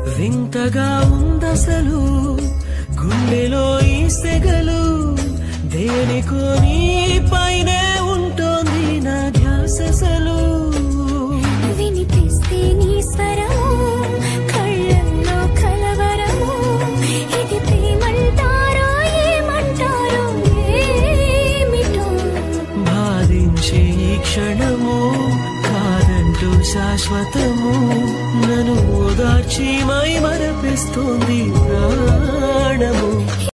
వింతగా ఉందసలు గుండెలో ఈ సెగలు దేనికో నీ పైనే ఉంటోంది నా ధ్యాసలు వినిపిస్తే నీ స్వరము కళ్ళల్లో కలవరము ఇది ప్రేమంటారో ఏమంటారో ఏమిటో బాధించే ఈ క్షణము కాదంటూ శాశ్వతము నన్ను ఓదార్చి మై మరపిస్తుంది ప్రాణము